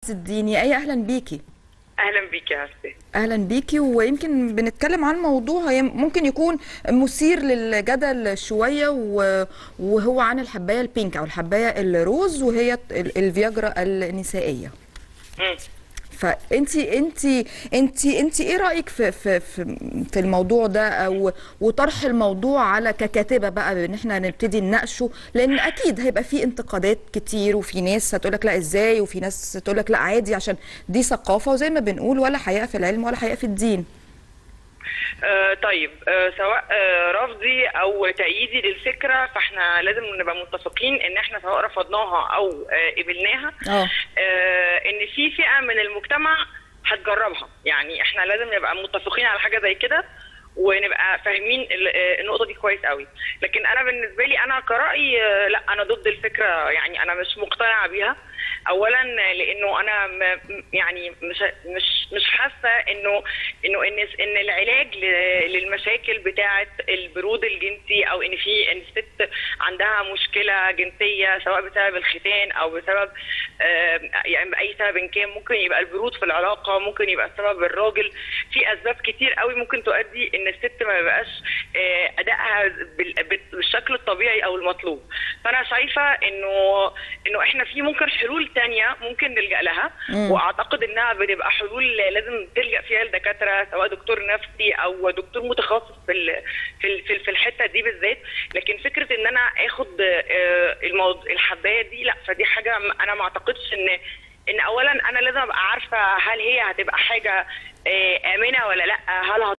الديني اي اهلا بيكي اهلا بيك يا هستي اهلا بيكي ويمكن بنتكلم عن موضوع هي ممكن يكون مثير للجدل شويه و- وهو عن الحبايه البينك او الحبايه الروز وهي ال- الفياجرا النسائيه مم. فانتي انتي انتي انتي ايه رايك في في في, في الموضوع ده او وطرح الموضوع على ككاتبه بقى ان احنا نبتدي نناقشه لان اكيد هيبقى في انتقادات كتير وفي ناس هتقول لك لا ازاي وفي ناس تقول لك لا عادي عشان دي ثقافه وزي ما بنقول ولا حياء في العلم ولا حياء في الدين آه طيب آه سواء آه رفضي او تأييدي للفكره فاحنا لازم نبقى متفقين ان احنا سواء رفضناها او آه قبلناها اه آه ان في فئه من المجتمع هتجربها يعني احنا لازم نبقى متفقين على حاجه زي كده ونبقى فاهمين ال- آه، النقطه دي كويس قوي لكن انا بالنسبه لي انا كرايي آه، لا انا ضد الفكره يعني انا مش مقتنعه بيها اولا لانه انا م- يعني مش مش مش حاسه انه انه ان ان العلاج ل- للمشاكل بتاعه البرود الجنسي او ان في ان الست عندها مشكله جنسيه سواء بسبب الختان او بسبب آه، يعني باي سبب كان ممكن يبقى البرود في العلاقه ممكن يبقى سبب الراجل في اسباب كتير قوي ممكن تؤدي ان الست ما يبقاش آه، ادائها بال- بال- بالشكل الطبيعي او المطلوب فانا شايفه انه انه احنا في ممكن حلول تانية ممكن نلجا لها مم. واعتقد انها بتبقى حلول لازم تلجا فيها الدكاتره سواء دكتور نفسي او دكتور متخصص في ال- في ال- في ال- في الحته دي بالذات لكن فكره ان انا اخد آه، الموضوع الحبايه دي لا فدي حاجه م- انا ما اعتقدش ان ان اولا انا لازم ابقى عارفه هل هي هتبقى حاجه آه، امنه ولا لا هل